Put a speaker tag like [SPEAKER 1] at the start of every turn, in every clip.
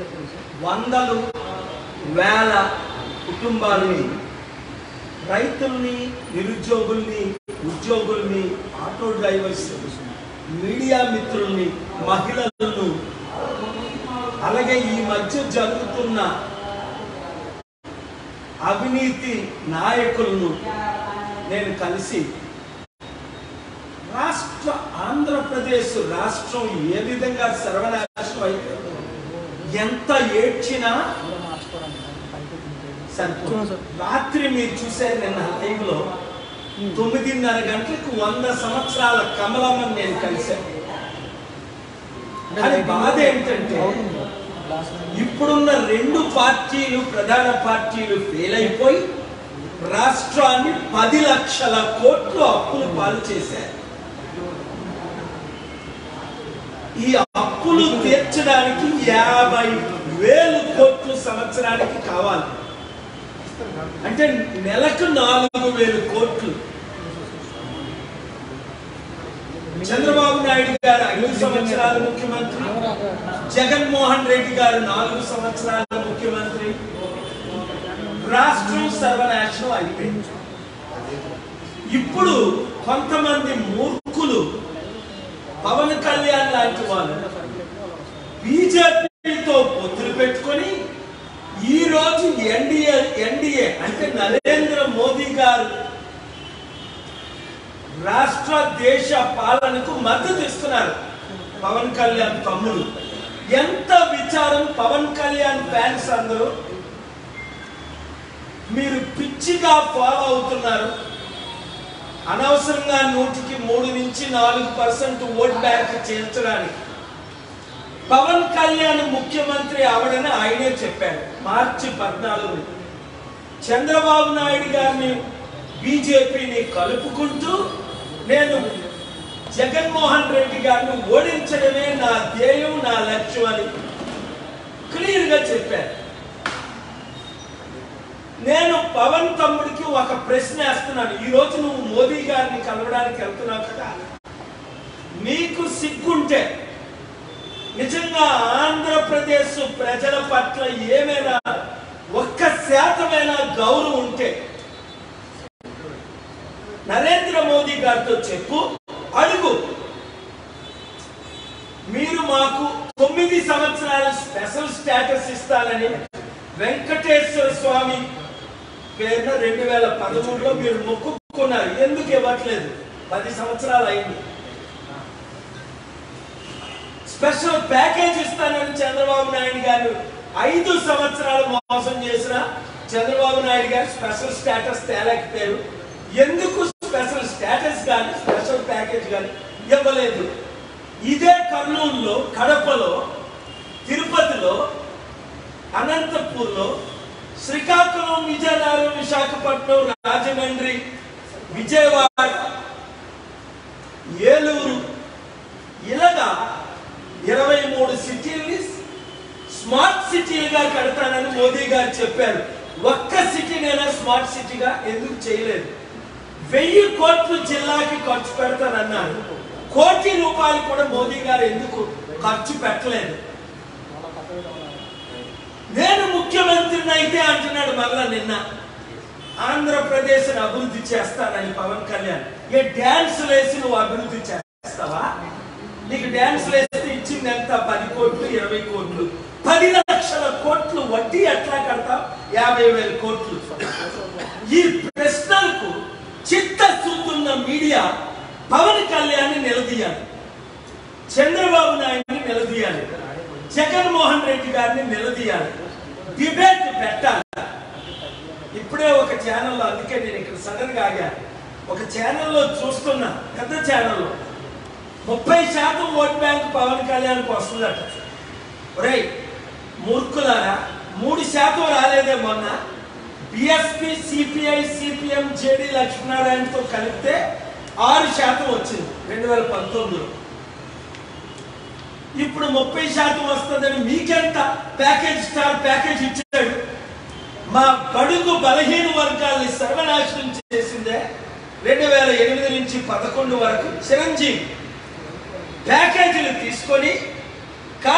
[SPEAKER 1] వందలు వేల కుటుంబాలని రైతుల్ని నిరుద్యోగుల్ని ఉద్యోగుల్ని ఆటో డ్రైవర్స్ మీడియా మిత్రుల్ని మహిళలను అలాగే ఈ మధ్య జరుగుతున్న అవినీతి నాయకులను నేను కలిసి రాష్ట్ర ఆంధ్రప్రదేశ్ రాష్ట్రం ఏ విధంగా సర్వనాశనం అయిపోయిందో ఎంత ఏడ్చినా సరిపోదు రాత్రి మీరు చూశారు నిన్న లైవ్ లో తొమ్మిదిన్నర గంటలకు వంద సంవత్సరాల కమలమ్మని నేను కలిశాను కానీ బాధ ఏంటంటే ఇప్పుడున్న రెండు పార్టీలు ప్రధాన పార్టీలు ఫెయిల్ అయిపోయి రాష్ట్రాన్ని పది లక్షల కోట్లు అప్పులు పాలు చేశారు ఈ అప్పులు తీర్చడానికి యాభై వేలు కోట్లు సంవత్సరానికి కావాలి అంటే నెలకు నాలుగు వేలు కోట్లు చంద్రబాబు నాయుడు గారు ఐదు సంవత్సరాలు ముఖ్యమంత్రి జగన్మోహన్ రెడ్డి గారు నాలుగు సంవత్సరాల ముఖ్యమంత్రి రాష్ట్రం సర్వనాశనం అయిపోయింది ఇప్పుడు కొంతమంది మూర్ఖులు పవన్ కళ్యాణ్ లాంటి వాళ్ళు బీజేపీతో పొత్తులు పెట్టుకొని ఈ రోజు ఎన్డీఏ ఎన్డీఏ అంటే నరేంద్ర మోదీ గారు రాష్ట్ర దేశ పాలనకు మద్దతు ఇస్తున్నారు పవన్ కళ్యాణ్ తమ్ముడు ఎంత విచారం పవన్ కళ్యాణ్ ఫ్యాన్స్ అందరూ మీరు పిచ్చిగా ఫాలో అవుతున్నారు అనవసరంగా నూటికి మూడు నుంచి నాలుగు పర్సెంట్ ఓట్ బ్యాంక్ చేర్చడానికి పవన్ కళ్యాణ్ ముఖ్యమంత్రి అవడని ఆయనే చెప్పాడు మార్చి పద్నాలుగు చంద్రబాబు నాయుడు గారిని బీజేపీని కలుపుకుంటూ నేను జగన్మోహన్ రెడ్డి గారిని ఓడించడమే నా ధ్యేయం నా లక్ష్యం అని క్లియర్ గా చెప్పారు నేను పవన్ తమ్ముడికి ఒక ప్రశ్న వేస్తున్నాను ఈ రోజు నువ్వు మోదీ గారిని కలవడానికి వెళ్తున్నావు కదా నీకు సిగ్గుంటే నిజంగా ఆంధ్రప్రదేశ్ ప్రజల పట్ల ఏమైనా ఒక్క శాతమైన గౌరవం ఉంటే నరేంద్ర మోదీ గారితో చెప్పు అడుగు మీరు మాకు తొమ్మిది సంవత్సరాల స్పెషల్ స్టేటస్ ఇస్తానని వెంకటేశ్వర స్వామి పేరున రెండు వేల పదమూడులో మీరు మొక్కుకున్నారు ఎందుకు ఇవ్వట్లేదు పది సంవత్సరాలు అయింది స్పెషల్ ప్యాకేజ్ ఇస్తానని చంద్రబాబు నాయుడు గారు ఐదు సంవత్సరాలు మోసం చేసిన చంద్రబాబు నాయుడు గారు స్పెషల్ స్టేటస్ తేలేకపోయారు ఎందుకు స్పెషల్ స్టేటస్ కానీ స్పెషల్ ప్యాకేజ్ కానీ ఇవ్వలేదు ఇదే కర్నూలులో కడపలో తిరుపతిలో అనంతపూర్లో శ్రీకాకుళం విజయనగరం విశాఖపట్నం రాజమండ్రి విజయవాడ ఏలూరు ఇలాగా ఇరవై మూడు సిటీల్ని స్మార్ట్ సిటీలుగా కడతానని మోదీ గారు చెప్పారు ఒక్క సిటీనైనా స్మార్ట్ సిటీగా ఎందుకు చేయలేదు వెయ్యి కోట్లు జిల్లాకి ఖర్చు పెడతానన్నారు కోటి రూపాయలు కూడా మోదీ గారు ఎందుకు ఖర్చు పెట్టలేదు నేను ముఖ్యమంత్రిని అయితే అంటున్నాడు మళ్ళా నిన్న ఆంధ్రప్రదేశ్ అభివృద్ధి చేస్తానని పవన్ కళ్యాణ్ ఏ డ్యాన్స్ వేసి నువ్వు అభివృద్ధి చేస్తావా నీకు డ్యాన్స్ వేస్తే ఇచ్చింది ఎంత పది కోట్లు ఇరవై కోట్లు పది లక్షల కోట్లు వడ్డీ ఎట్లా కడతావు యాభై వేల కోట్లు ఈ ప్రశ్నలకు చిత్తశుద్ధున్న మీడియా పవన్ కళ్యాణ్ నిలదీయాలి చంద్రబాబు నాయుడిని నిలదీయాలి జగన్మోహన్ రెడ్డి గారిని నిలదీయాలి డిబేట్ పెట్టాలి ఇప్పుడే ఒక ఛానల్లో అందుకే నేను ఇక్కడ సడన్ గా ఆగా ఒక ఛానల్లో చూస్తున్నా పెద్ద ఛానల్లో ముప్పై శాతం ఓట్ బ్యాంక్ పవన్ కళ్యాణ్కి వస్తుందట ఒరేయ్ మూర్ఖులారా మూడు శాతం రాలేదే మొన్న బిఎస్పి సిపిఐ సిపిఎం జేడి లక్ష్మీనారాయణతో కలిపితే ఆరు శాతం వచ్చింది రెండు వేల పంతొమ్మిదిలో ఇప్పుడు ముప్పై శాతం వస్తుందని మీకెంత ప్యాకేజ్ స్టార్ ప్యాకేజ్ ఇచ్చాడు మా బడుగు బలహీన వర్గాల్ని సర్వనాశనం చేసిందే రెండు వేల ఎనిమిది నుంచి పదకొండు వరకు చిరంజీవి ప్యాకేజీలు తీసుకొని కాంగ్రెస్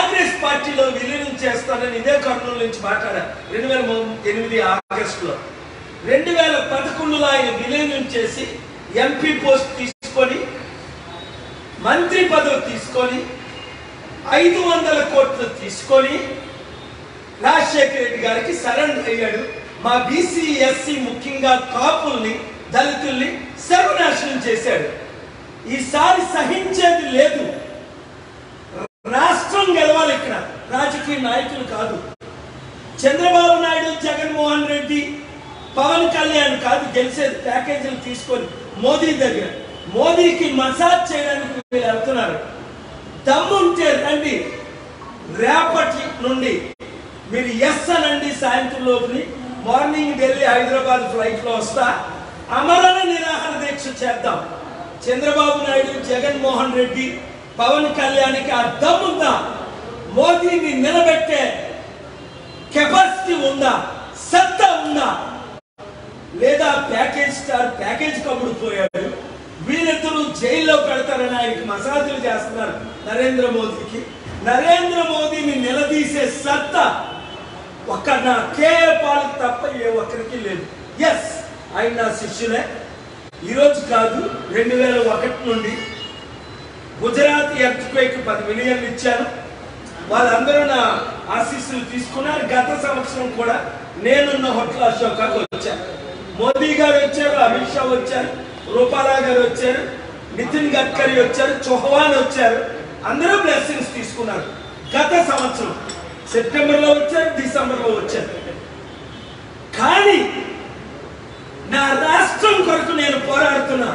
[SPEAKER 1] పార్టీలో విలీనం చేస్తానని ఇదే కర్నూలు నుంచి మాట్లాడారు రెండు వేల ఎనిమిది ఆగస్టులో రెండు వేల పదకొండులో ఆయన విలీనం చేసి ఎంపీ పోస్ట్ తీసుకొని మంత్రి పదవి తీసుకొని ఐదు వందల కోట్లు తీసుకొని రాజశేఖర రెడ్డి గారికి సరెండర్ అయ్యాడు మా బీసీ ఎస్సీ ముఖ్యంగా కాపుల్ని దళితుల్ని సర్వనాశనం చేశాడు ఈసారి సహించేది లేదు రాష్ట్రం గెలవాలి ఇక్కడ రాజకీయ నాయకులు కాదు చంద్రబాబు నాయుడు జగన్మోహన్ రెడ్డి పవన్ కళ్యాణ్ కాదు గెలిచేది ప్యాకేజీలు తీసుకొని మోదీ దగ్గర మోదీకి మసాజ్ చేయడానికి వీళ్ళు వెళ్తున్నారు దమ్ముంటే రండి రేపటి నుండి మీరు ఎస్ అనండి సాయంత్రం లోపుని మార్నింగ్ ఢిల్లీ హైదరాబాద్ ఫ్లైట్ లో వస్తా అమరణ నిరాహార దీక్ష చేద్దాం చంద్రబాబు నాయుడు జగన్మోహన్ రెడ్డి పవన్ కళ్యాణ్కి ఆ దమ్ముందా మోదీని నిలబెట్టే కెపాసిటీ ఉందా సత్తా ఉందా లేదా ప్యాకేజ్ స్టార్ ప్యాకేజ్ కమ్ముడు పోయాడు వీరిద్దరూ జైల్లో పెడతారని ఆయనకి మసాజులు చేస్తున్నారు నరేంద్ర మోదీకి నరేంద్ర మోదీని నిలదీసే సత్తా ఒక్క నా కేఏ పాలకు తప్ప ఏ ఒక్కరికి లేదు ఎస్ ఆయన నా శిష్యులే ఈరోజు కాదు రెండు వేల ఒకటి నుండి గుజరాత్ ఎర్త్క్వేక్ పది మిలియన్లు ఇచ్చాను వాళ్ళందరూ నా ఆశీస్సులు తీసుకున్నారు గత సంవత్సరం కూడా నేనున్న హోటల్ అశోకాకు వచ్చాను మోదీ గారు వచ్చారు అమిత్ షా వచ్చారు రూపాలా గారు వచ్చారు నితిన్ గడ్కరీ వచ్చారు చౌహాన్ వచ్చారు అందరూ బ్లెస్సింగ్స్ తీసుకున్నారు గత సంవత్సరం సెప్టెంబర్ లో వచ్చారు డిసెంబర్ లో వచ్చారు కానీ నా రాష్ట్రం కొరకు నేను పోరాడుతున్నా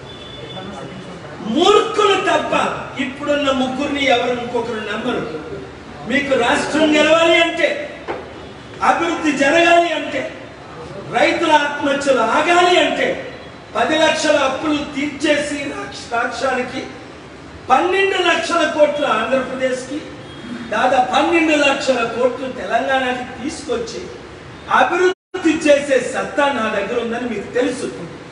[SPEAKER 1] మూర్ఖులు తప్ప ఇప్పుడున్న ముగ్గురిని ఎవరు ఇంకొకరు నమ్మరు మీకు రాష్ట్రం గెలవాలి అంటే అభివృద్ధి జరగాలి అంటే రైతుల ఆత్మహత్యలు ఆగాలి అంటే పది లక్షల అప్పులు తీర్చేసి రాక్ష- రాష్ట్రానికి పన్నెండు లక్షల కోట్లు ఆంధ్రప్రదేశ్కి దాదాపు పన్నెండు లక్షల కోట్లు తెలంగాణకి తీసుకొచ్చి అభివృద్ధి చేసే సత్తా నా దగ్గర ఉందని మీకు తెలుసు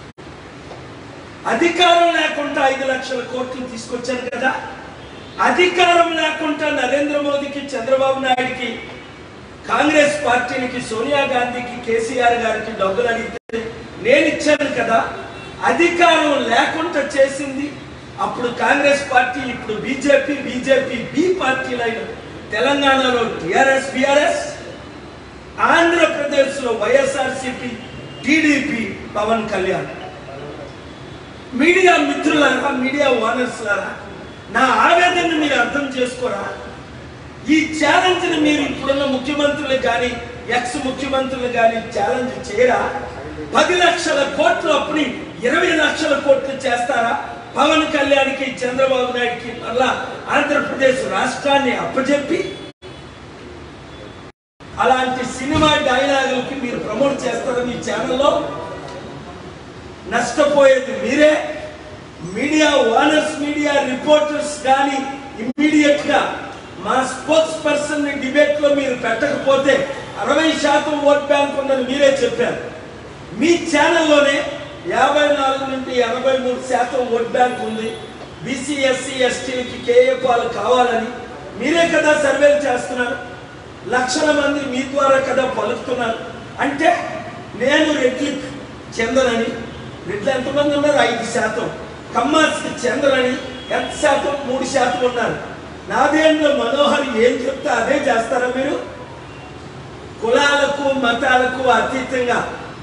[SPEAKER 1] అధికారం లేకుండా ఐదు లక్షల కోట్లు తీసుకొచ్చాను కదా అధికారం లేకుండా నరేంద్ర మోదీకి చంద్రబాబు నాయుడికి కాంగ్రెస్ పార్టీకి సోనియా గాంధీకి కేసీఆర్ గారికి డబ్బులు అడిగితే నేను ఇచ్చాను కదా అధికారం లేకుండా చేసింది అప్పుడు కాంగ్రెస్ పార్టీ ఇప్పుడు బీజేపీ బీజేపీ బి పార్టీలైన తెలంగాణలో టిఆర్ఎస్ బిఆర్ఎస్ ఆంధ్రప్రదేశ్లో YSRCP TDP Pawan Kalyan media మిత్రులారా మీడియా ఓనర్స్ లారా నా ఆవేదనను మీరు అర్థం చేసుకోరా ఈ ఛాలెంజ్ ని మీరు ఇప్పుడున్న ముఖ్యమంత్రులు కానీ ఎక్స్ ముఖ్యమంత్రులు కానీ ఛాలెంజ్ చేయరా పది లక్షల కోట్లు అప్పుడు ఇరవై లక్షల కోట్లు చేస్తారా పవన్ కళ్యాణ్కి చంద్రబాబు నాయుడుకి మళ్ళా ఆంధ్రప్రదేశ్ రాష్ట్రాన్ని అప్పచెప్పి అలాంటి సినిమా డైలాగులకి మీరు ప్రమోట్ చేస్తారా మీ ఛానల్లో నష్టపోయేది మీరే మీడియా ఓనర్స్ మీడియా రిపోర్టర్స్ కానీ ఇమ్మీడియట్ గా మా స్పోర్ట్స్ పర్సన్ ని డిబేట్ లో మీరు పెట్టకపోతే అరవై శాతం ఓట్ బ్యాంక్ ఉందని మీరే చెప్పారు మీ ఛానల్లోనే యాభై నాలుగు నుండి ఎనభై మూడు శాతం ఓట్ బ్యాంక్ ఉంది బీసీ ఎస్సీ ఎస్టీలకి కేఏ పాలు కావాలని మీరే కదా సర్వేలు చేస్తున్నారు లక్షల మంది మీ ద్వారా కదా పలుకుతున్నారు అంటే నేను రెడ్లికి చెందనని రెడ్లు ఎంతమంది ఉన్నారు ఐదు శాతం కమ్మాస్కి చెందనని ఎంత శాతం మూడు శాతం ఉన్నారు నాదేంద్ర మనోహర్ ఏం చెప్తే అదే చేస్తారా మీరు కులాలకు మతాలకు అతీతంగా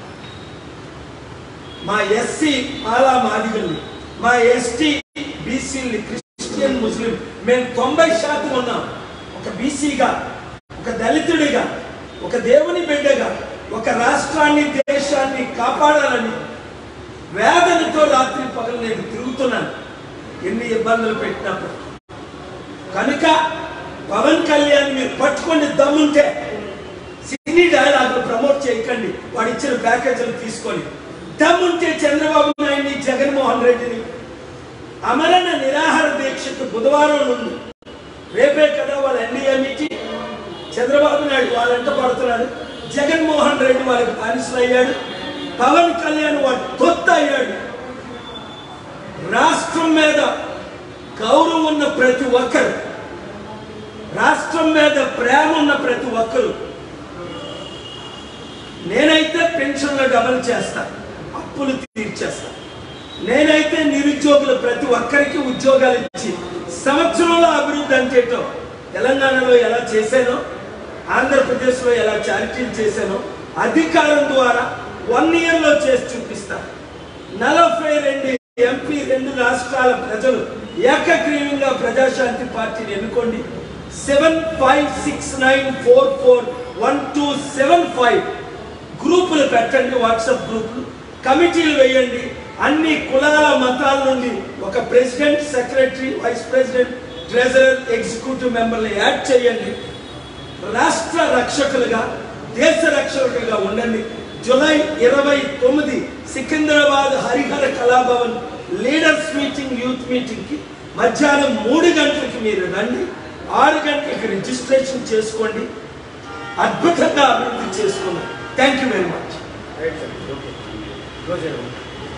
[SPEAKER 1] మా ఎస్సీ మాలా మాదిగల్ని మా ఎస్టీ బీసీల్ని క్రిస్టియన్ ముస్లిం మేము తొంభై శాతం ఉన్నాం ఒక బీసీగా ఒక దళితుడిగా ఒక దేవుని బిడ్డగా ఒక రాష్ట్రాన్ని దేశాన్ని కాపాడాలని వేదనతో రాత్రి పగలు నేను తిరుగుతున్నాను ఎన్ని ఇబ్బందులు పెట్టినప్పుడు కనుక పవన్ కళ్యాణ్ మీరు పట్టుకొని దమ్ముంటే సినీ డైలాగ్ ప్రమోట్ చేయకండి వాడు ఇచ్చిన ప్యాకేజీలు తీసుకొని దమ్ముంటే చంద్రబాబు నాయుడిని జగన్మోహన్ రెడ్డిని అమరణ నిరాహార దీక్షకు బుధవారం నుండి రేపే కదా వాళ్ళ ఎన్డీఏ మీటింగ్ చంద్రబాబు నాయుడు వాళ్ళంట పడుతున్నాడు జగన్మోహన్ రెడ్డి వాళ్ళకి బానిసలు అయ్యాడు పవన్ కళ్యాణ్ వాడు తొత్తు అయ్యాడు రాష్ట్రం మీద గౌరవం ఉన్న ప్రతి ఒక్కరు రాష్ట్రం మీద ప్రేమ ఉన్న ప్రతి ఒక్కరు నేనైతే పెన్షన్లు డబల్ చేస్తా అప్పులు తీర్చేస్తా నేనైతే నిరుద్యోగులు ప్రతి ఒక్కరికి ఉద్యోగాలు ఇచ్చి సంవత్సరంలో అభివృద్ధి అంటేటో తెలంగాణలో ఎలా చేశానో ఆంధ్రప్రదేశ్లో ఎలా చారిటీలు చేశానో అధికారం ద్వారా వన్ ఇయర్లో చేసి చూపిస్తా నలభై రెండు ఎంపీ రెండు రాష్ట్రాల ప్రజలు ఏకగ్రీవంగా ప్రజాశాంతి పార్టీని ఎన్నుకోండి seven five six nine four four one two seven five గ్రూపులు పెట్టండి వాట్సాప్ గ్రూపులు కమిటీలు వేయండి అన్ని కులాల మతాల నుండి ఒక president secretary vice president treasurer executive మెంబర్లు యాడ్ చేయండి రాష్ట్ర రక్షకులుగా దేశ రక్షకులుగా ఉండండి జూలై ఇరవై తొమ్మిది Secunderabad Harihara Kalabhavan leaders meeting youth meeting కి మధ్యాహ్నం మూడు గంటలకి మీరు రండి ఆరు గంటలకి రిజిస్ట్రేషన్ చేసుకోండి అద్భుతంగా అభివృద్ధి చేసుకున్నాం thank you very much
[SPEAKER 2] right sir okay close చేయండి